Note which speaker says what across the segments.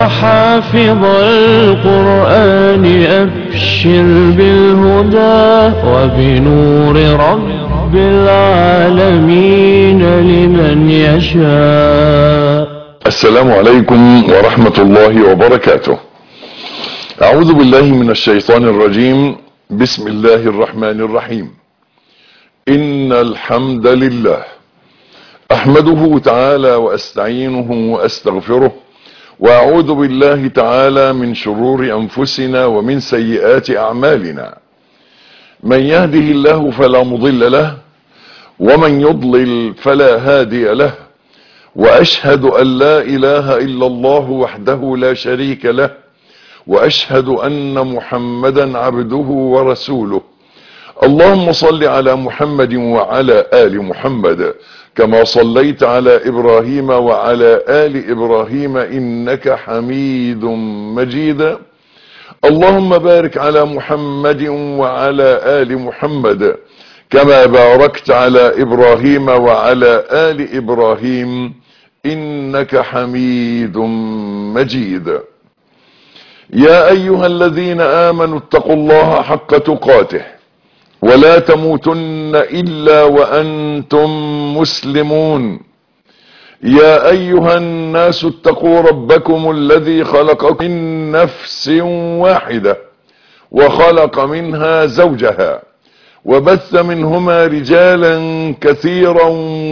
Speaker 1: حافظ القرآن أبشر بالهدى وبنور رب العالمين لمن يشاء
Speaker 2: السلام عليكم ورحمة الله وبركاته أعوذ بالله من الشيطان الرجيم بسم الله الرحمن الرحيم إن الحمد لله أحمده تعالى وأستعينه وأستغفره وأعوذ بالله تعالى من شرور أنفسنا ومن سيئات أعمالنا من يهده الله فلا مضل له ومن يضلل فلا هادي له وأشهد أن لا إله إلا الله وحده لا شريك له وأشهد أن محمدا عبده ورسوله اللهم صل على محمد وعلى آل محمد كما صليت على إبراهيم وعلى آل إبراهيم إنك حميد مجيد اللهم بارك على محمد وعلى آل محمد كما باركت على إبراهيم وعلى آل إبراهيم إنك حميد مجيد يا أيها الذين آمنوا اتقوا الله حق تقاته ولا تموتن إلا وأنتم مسلمون يا أيها الناس اتقوا ربكم الذي خلقكم من نفس واحدة وخلق منها زوجها وبث منهما رجالا كثيرا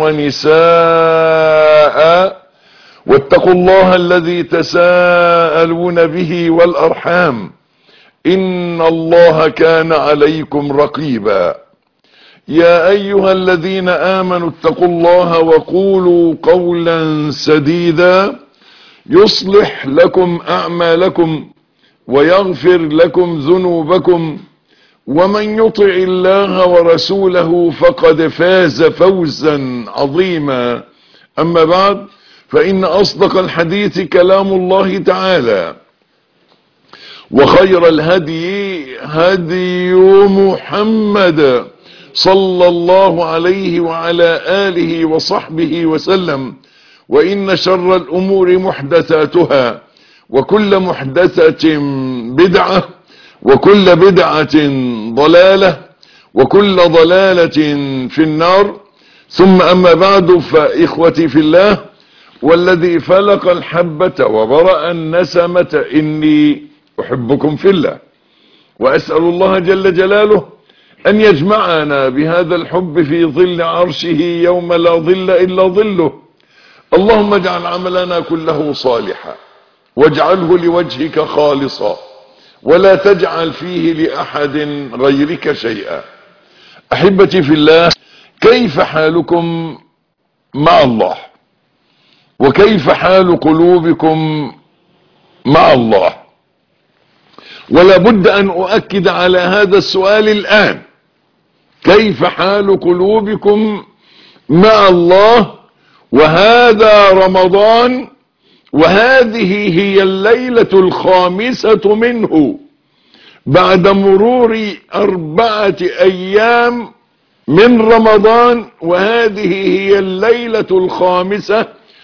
Speaker 2: ونساء واتقوا الله الذي تساءلون به والأرحام إن الله كان عليكم رقيبا يا أيها الذين آمنوا اتقوا الله وقولوا قولا سديدا يصلح لكم أعمالكم ويغفر لكم ذنوبكم ومن يطع الله ورسوله فقد فاز فوزا عظيما أما بعد فإن أصدق الحديث كلام الله تعالى وخير الهدي هدي محمد صلى الله عليه وعلى آله وصحبه وسلم وإن شر الأمور محدثاتها وكل محدثة بدعة وكل بدعة ضلالة وكل ضلالة في النار ثم أما بعد فإخوتي في الله والذي فلق الحبة وبرأ النسمة إني أحبكم في الله وأسأل الله جل جلاله أن يجمعنا بهذا الحب في ظل عرشه يوم لا ظل إلا ظله اللهم اجعل عملنا كله صالحا واجعله لوجهك خالصا ولا تجعل فيه لأحد غيرك شيئا أحبتي في الله كيف حالكم مع الله وكيف حال قلوبكم مع الله ولا بد أن أؤكد على هذا السؤال الآن كيف حال قلوبكم مع الله وهذا رمضان وهذه هي الليلة الخامسة منه بعد مرور أربعة أيام من رمضان وهذه هي الليلة الخامسة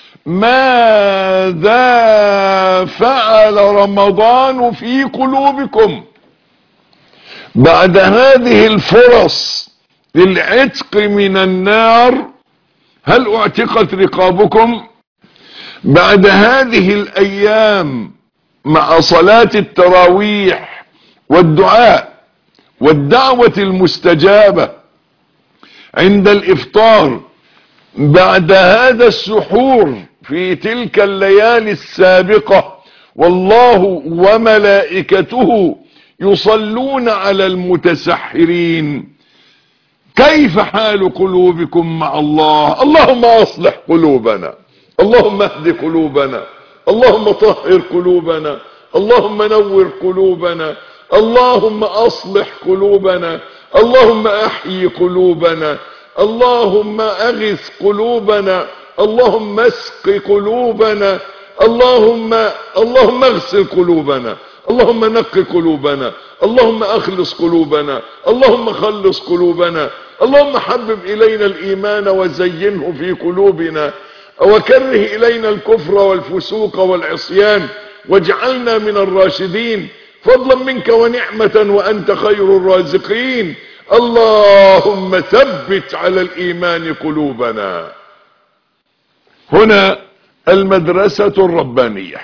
Speaker 2: ماذا فعل رمضان في قلوبكم بعد هذه الفرص للعتق من النار هل اعتقت رقابكم بعد هذه الايام مع صلاة التراويح والدعاء والدعوة المستجابة عند الافطار بعد هذا السحور في تلك الليالي السابقة والله وملائكته يصلون على المتسحرين كيف حال قلوبكم مع الله اللهم اصلح قلوبنا اللهم اهد قلوبنا اللهم طهر قلوبنا اللهم نور قلوبنا اللهم اصلح قلوبنا اللهم احيي قلوبنا اللهم اغث قلوبنا اللهم اسق قلوبنا اللهم اللهم اغسل قلوبنا اللهم نق قلوبنا اللهم اخلص قلوبنا اللهم خلص قلوبنا اللهم حبب الينا الايمان وزينه في قلوبنا وكره الينا الكفر والفسوق والعصيان واجعلنا من الراشدين فضلا منك ونعمة وأنت خير الرازقين اللهم ثبت على الإيمان قلوبنا هنا المدرسة الربانية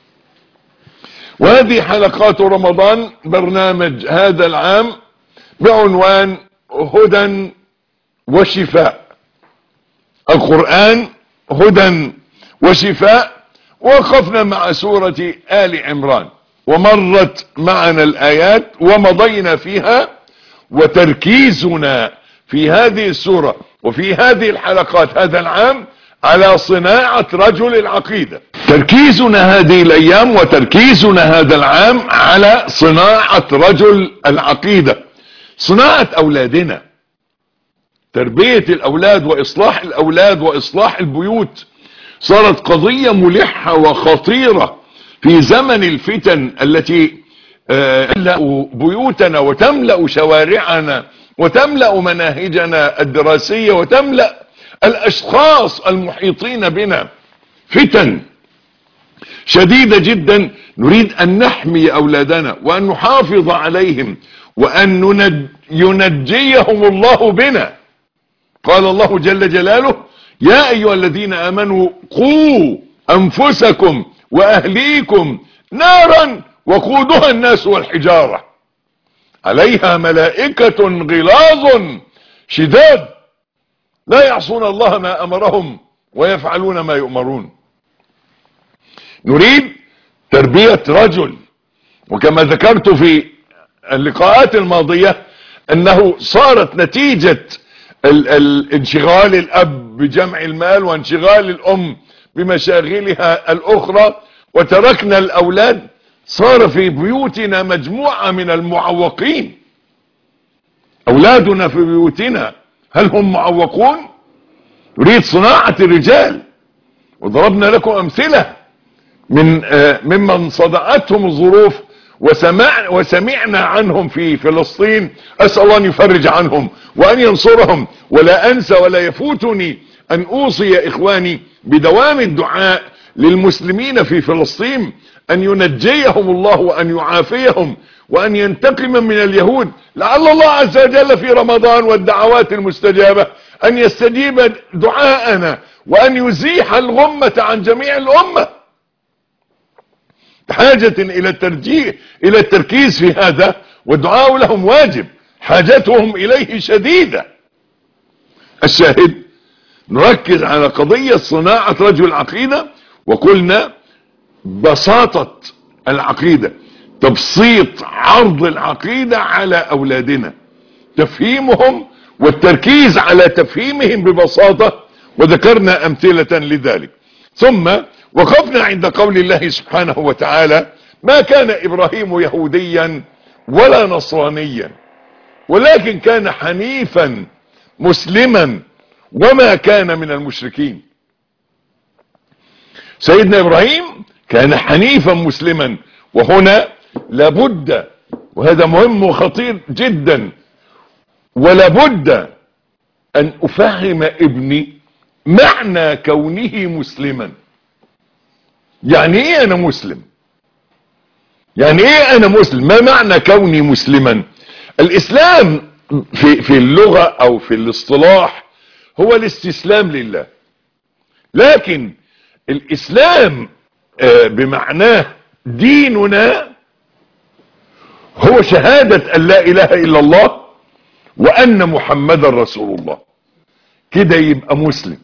Speaker 2: وهذه حلقات رمضان برنامج هذا العام بعنوان هدى وشفاء القرآن هدى وشفاء وقفنا مع سورة آل عمران ومرت معنا الآيات ومضينا فيها وتركيزنا في هذه السورة وفي هذه الحلقات هذا العام على صناعة رجل العقيدة تركيزنا هذه الأيام وتركيزنا هذا العام على صناعة رجل العقيدة صناعة أولادنا تربية الأولاد وإصلاح الأولاد وإصلاح البيوت صارت قضية ملحة وخطيرة في زمن الفتن التي تملأ بيوتنا وتملأ شوارعنا وتملأ مناهجنا الدراسية وتملأ الأشخاص المحيطين بنا فتن شديدة جدا نريد أن نحمي أولادنا وأن نحافظ عليهم وأن ينجيهم الله بنا قال الله جل جلاله يا أيها الذين آمنوا قوا أنفسكم وأهليكم نارا وقودها الناس والحجارة عليها ملائكة غلاظ شداد لا يعصون الله ما أمرهم ويفعلون ما يؤمرون نريد تربية رجل وكما ذكرت في اللقاءات الماضية أنه صارت نتيجة ال ال انشغال الأب بجمع المال وانشغال الأم بمشاغلها الأخرى وتركنا الأولاد صار في بيوتنا مجموعة من المعوقين أولادنا في بيوتنا هل هم معوقون نريد صناعة الرجال وضربنا لكم أمثلة من ممن صدعتهم الظروف وسمع وسمعنا عنهم في فلسطين أسأل الله أن يفرج عنهم وأن ينصرهم ولا أنسى ولا يفوتني أن أوصي إخواني بدوام الدعاء للمسلمين في فلسطين أن ينجيهم الله وأن يعافيهم وأن ينتقم من اليهود لعل الله عز وجل في رمضان والدعوات المستجابة أن يستجيب دعاءنا وأن يزيح الغمة عن جميع الأمة حاجة إلى الترجيح إلى التركيز في هذا والدعاء لهم واجب حاجتهم إليه شديدة الشاهد نركز على قضية صناعة رجل العقيدة وقلنا بساطة العقيدة تبسيط عرض العقيدة على أولادنا تفهيمهم والتركيز على تفهيمهم ببساطة وذكرنا أمثلة لذلك ثم وقفنا عند قول الله سبحانه وتعالى ما كان إبراهيم يهوديا ولا نصرانيا ولكن كان حنيفا مسلما وما كان من المشركين سيدنا إبراهيم كان حنيفا مسلما وهنا لابد وهذا مهم وخطير جدا ولابد أن أفهم ابني معنى كونه مسلما يعني ايه انا مسلم يعني ايه انا مسلم ما معنى كوني مسلما الاسلام في, في اللغة او في الاصطلاح هو الاستسلام لله لكن الاسلام بمعناه ديننا هو شهادة ان لا اله الا الله وان محمد رسول الله كده يبقى مسلم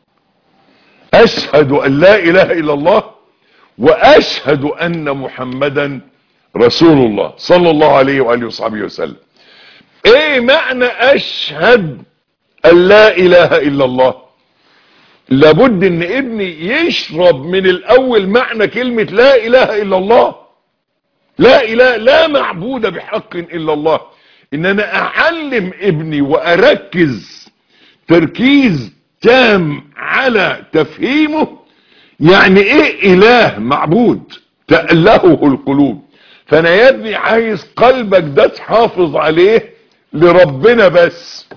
Speaker 2: اشهد ان لا اله الا الله واشهد ان محمدا رسول الله صلى الله عليه وآله وصحبه وسلم ايه معنى اشهد ان لا اله الا الله لابد ان ابني يشرب من الاول معنى كلمة لا اله الا الله لا اله لا معبود بحق الا الله ان انا اعلم ابني واركز تركيز تام على تفهيمه يعني ايه اله معبود تألهه القلوب فانا يا ابني عايز قلبك ده تحافظ عليه لربنا بس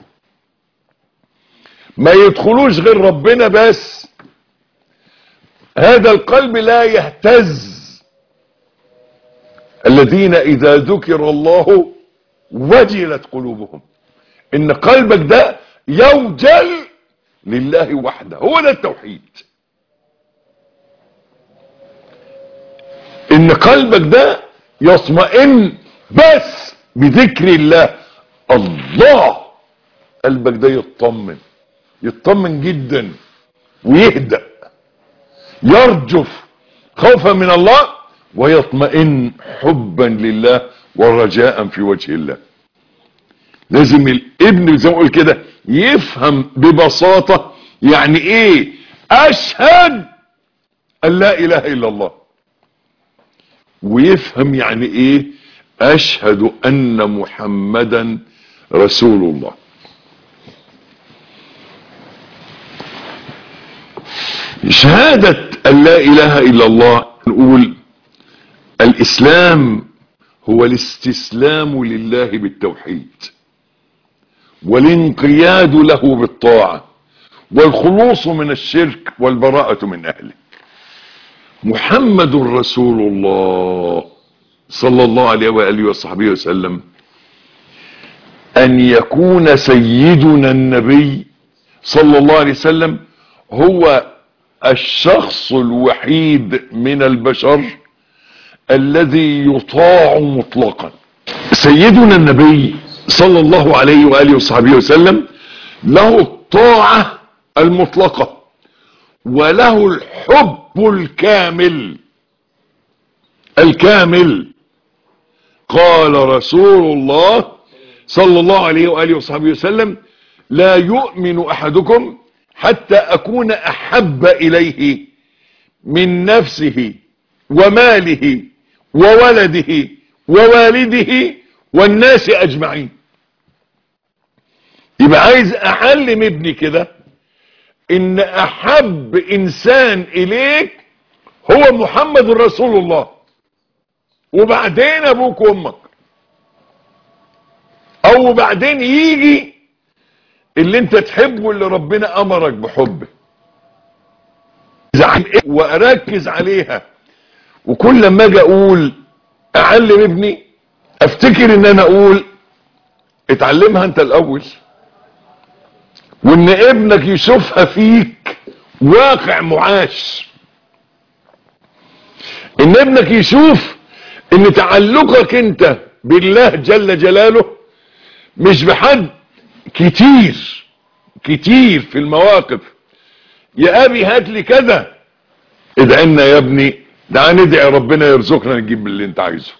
Speaker 2: ما يدخلوش غير ربنا بس هذا القلب لا يهتز الذين اذا ذكر الله وجلت قلوبهم ان قلبك ده يوجل لله وحده هو ده التوحيد ان قلبك ده يطمئن بس بذكر الله الله قلبك ده يطمن يطمن جدا ويهدأ يرجف خوفا من الله ويطمئن حبا لله ورجاء في وجه الله لازم الابن زي ما اقول كده يفهم ببساطة يعني ايه اشهد ان لا اله الا الله ويفهم يعني ايه اشهد ان محمدا رسول الله شهادة ان لا اله الا الله نقول الاسلام هو الاستسلام لله بالتوحيد والانقياد له بالطاعة والخلوص من الشرك والبراءة من اهله محمد رسول الله صلى الله عليه وآله وصحبه وسلم أن يكون سيدنا النبي صلى الله عليه وسلم هو الشخص الوحيد من البشر الذي يطاع مطلقا سيدنا النبي صلى الله عليه وآله وصحبه وسلم له الطاعة المطلقة وله الحب الكامل الكامل قال رسول الله صلى الله عليه وآله وصحبه وسلم لا يؤمن أحدكم حتى أكون أحب إليه من نفسه وماله وولده ووالده والناس أجمعين يبقى عايز أعلم ابني كده ان احب انسان اليك هو محمد رسول الله وبعدين ابوك وامك او بعدين يجي اللي انت تحبه اللي ربنا امرك بحبه واركز عليها وكل لما اجي اقول اعلم ابني افتكر ان انا اقول اتعلمها انت الاول وان ابنك يشوفها فيك واقع معاش ان ابنك يشوف ان تعلقك انت بالله جل جلاله مش بحد كتير كتير في المواقف يا ابي هات لي كذا ادعي لنا يا ابني ده ندعي ربنا يرزقنا نجيب اللي انت عايزه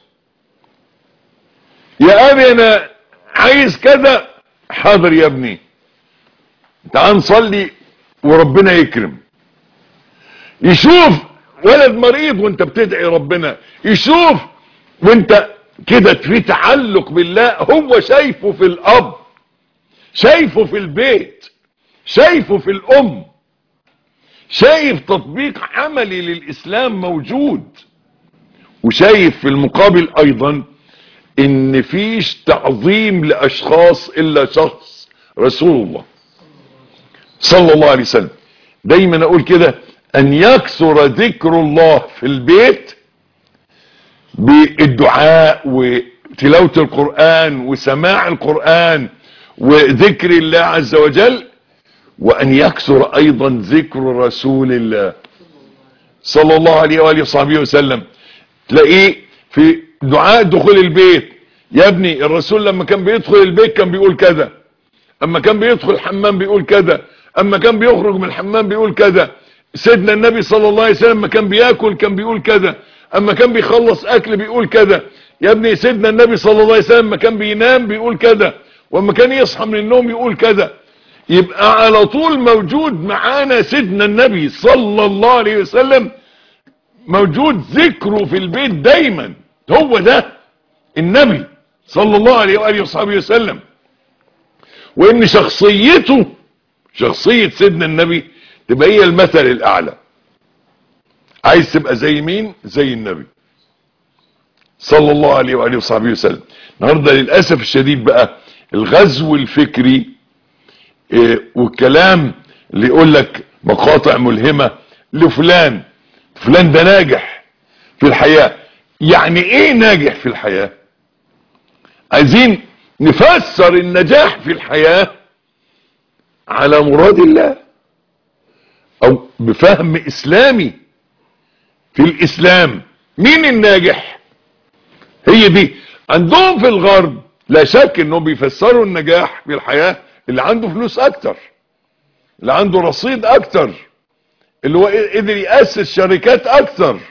Speaker 2: يا ابي انا عايز كذا حاضر يا ابني تعال نصلي وربنا يكرم يشوف ولد مريض وانت بتدعي ربنا يشوف وانت كده في تعلق بالله هو شايفه في الاب شايفه في البيت شايفه في الام شايف تطبيق عملي للاسلام موجود وشايف في المقابل ايضا ان فيش تعظيم لاشخاص الا شخص رسول الله صلى الله عليه وسلم دايما اقول كده ان يكثر ذكر الله في البيت بالدعاء وتلاوة القرآن وسماع القرآن وذكر الله عز وجل وان يكثر ايضا ذكر رسول الله صلى الله عليه وآله وصحبه وسلم تلاقيه في دعاء دخول البيت يا ابني الرسول لما كان بيدخل البيت كان بيقول كذا اما كان بيدخل الحمام بيقول كذا اما كان بيخرج من الحمام بيقول كذا سيدنا النبي صلى الله عليه وسلم لما كان بياكل كان بيقول كذا اما كان بيخلص اكل بيقول كذا يا ابني سيدنا النبي صلى الله عليه وسلم لما كان بينام بيقول كذا واما كان يصحى من النوم يقول كذا يبقى على طول موجود معانا سيدنا النبي صلى الله عليه وسلم موجود ذكره في البيت دايما هو ده النبي صلى الله عليه وآله وصحبه وسلم وان شخصيته شخصية سيدنا النبي تبقى هي المثل الاعلى عايز تبقى زي مين زي النبي صلى الله عليه وآله وصحبه وسلم النهاردة للأسف الشديد بقى الغزو الفكري إيه والكلام اللي يقول لك مقاطع ملهمة لفلان فلان ده ناجح في الحياة يعني ايه ناجح في الحياة عايزين نفسر النجاح في الحياة على مراد الله او بفهم اسلامي في الاسلام مين الناجح هي دي عندهم في الغرب لا شك انهم بيفسروا النجاح في الحياة اللي عنده فلوس اكتر اللي عنده رصيد اكتر اللي هو قدر يأسس شركات اكتر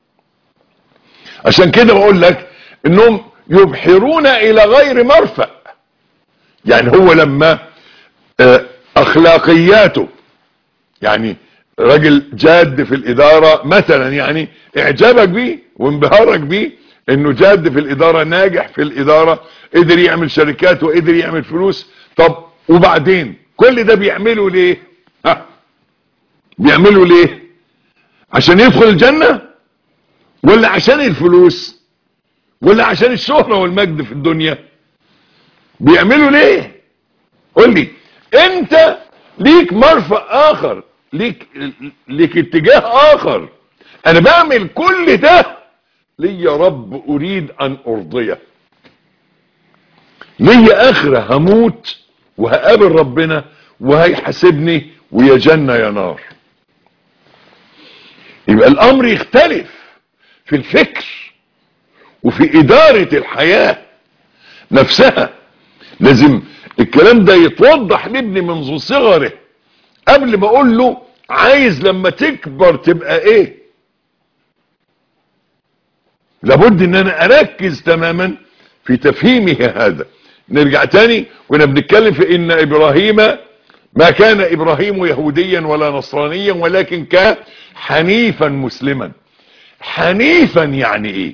Speaker 2: عشان كده بقول لك انهم يبحرون الى غير مرفأ يعني هو لما آه، اخلاقياته يعني راجل جاد في الادارة مثلا يعني اعجابك بيه وانبهارك بيه انه جاد في الادارة ناجح في الادارة قدر يعمل شركات وقدر يعمل فلوس طب وبعدين كل ده بيعمله ليه ها بيعمله ليه عشان يدخل الجنة ولا عشان الفلوس ولا عشان الشهرة والمجد في الدنيا بيعملوا ليه قول لي انت ليك مرفأ اخر ليك ليك اتجاه اخر انا بعمل كل ده لي يا رب اريد ان ارضيه لي اخرة هموت وهقابل ربنا وهيحاسبني ويا جنة يا نار يبقى الامر يختلف في الفكر وفي ادارة الحياة نفسها لازم الكلام ده يتوضح لابني منذ صغره قبل ما اقول له عايز لما تكبر تبقى ايه لابد ان انا اركز تماما في تفهيمه هذا نرجع تاني كنا بنتكلم في ان ابراهيم ما كان ابراهيم يهوديا ولا نصرانيا ولكن كان حنيفا مسلما حنيفا يعني ايه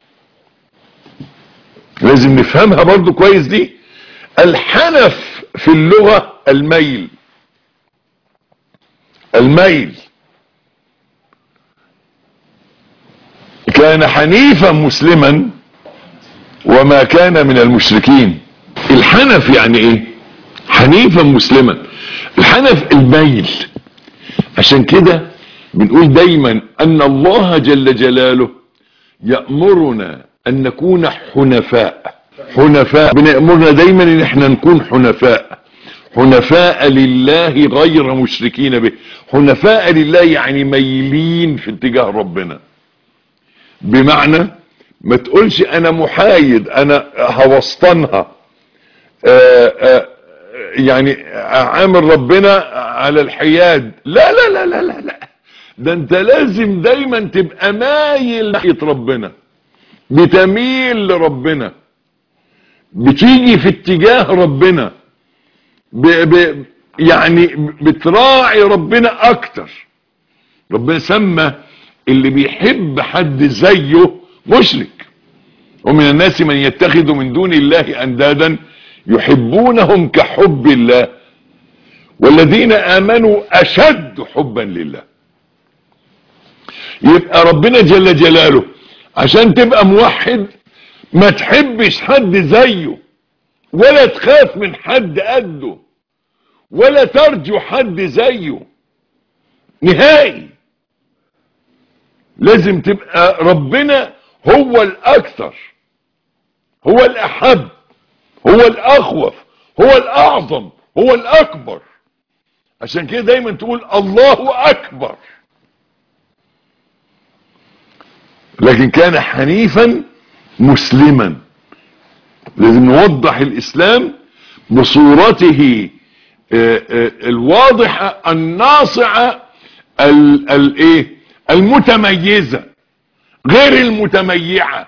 Speaker 2: لازم نفهمها برضو كويس دي الحنف في اللغة الميل الميل كان حنيفا مسلما وما كان من المشركين الحنف يعني ايه حنيفا مسلما الحنف الميل عشان كده بنقول دايما ان الله جل جلاله يأمرنا ان نكون حنفاء حنفاء بنأمرنا دايما ان احنا نكون حنفاء حنفاء لله غير مشركين به حنفاء لله يعني ميلين في اتجاه ربنا بمعنى ما تقولش انا محايد انا هوسطنها آآ آآ يعني عامل ربنا على الحياد لا لا لا لا لا لا ده انت لازم دايما تبقى مايل ناحية ربنا بتميل لربنا بتيجي في اتجاه ربنا ب ب يعني بتراعي ربنا اكتر ربنا سمى اللي بيحب حد زيه مشرك ومن الناس من يتخذ من دون الله اندادا يحبونهم كحب الله والذين امنوا اشد حبا لله يبقى ربنا جل جلاله عشان تبقى موحد ما تحبش حد زيه ولا تخاف من حد قده ولا ترجو حد زيه نهائي لازم تبقى ربنا هو الاكثر هو الاحب هو الاخوف هو الاعظم هو الاكبر عشان كده دايما تقول الله اكبر لكن كان حنيفا مسلما لازم نوضح الاسلام بصورته الواضحة الناصعة الايه المتميزة غير المتميعة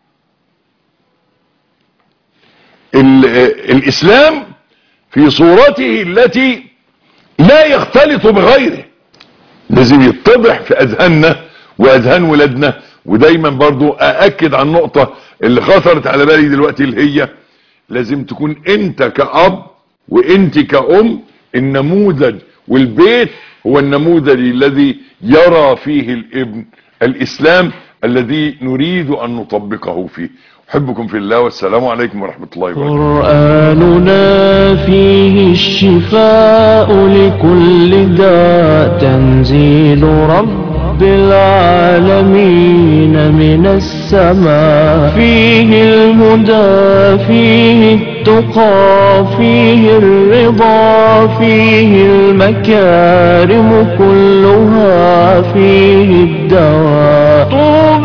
Speaker 2: الاسلام في صورته التي لا يختلط بغيره لازم يتضح في اذهاننا واذهان ولادنا ودايما برضو ااكد على النقطة اللي خطرت على بالي دلوقتي اللي هي لازم تكون انت كأب وانت كأم النموذج والبيت هو النموذج الذي يرى فيه الابن الاسلام الذي نريد ان نطبقه فيه احبكم في الله والسلام عليكم ورحمة الله وبركاته
Speaker 1: قرآننا فيه الشفاء لكل داء تنزيل رب رب العالمين من السماء فيه الهدى فيه التقى فيه الرضا فيه المكارم كلها فيه الدواء طوبى